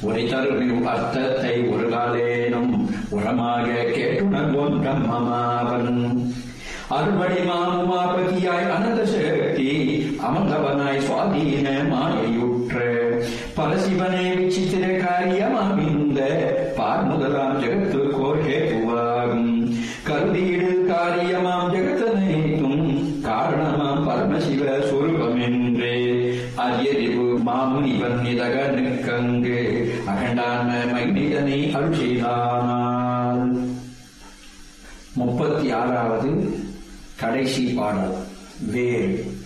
உரை தரும் அர்த்தத்தை ஒரு காலேனும் உரமாக கேட்டுணர்வோம் பிரம்மமாவன் அறுபடி மாமுமாபதியாய் அனந்த சக்தி அமர்ந்தவனாய் சுவாதீன மாயையுற்ற பரசிவனே விசித்திர காரியமாம் இந்த பார் முதலாம் ஜெகத்துக்கோர் ஹேதுவாகும் கருதீடு காரியமாம் ஜெகத்தனைத்தும் காரணமாம் பரமசிவ சுரூபமென்றே அரியறிவு மாமுனிவன் நிதக நிற்கங்கு அகண்டான மைனிதனை அருள்செய்தானால் முப்பத்தி ஆறாவது கடைசி பாடல் வேல்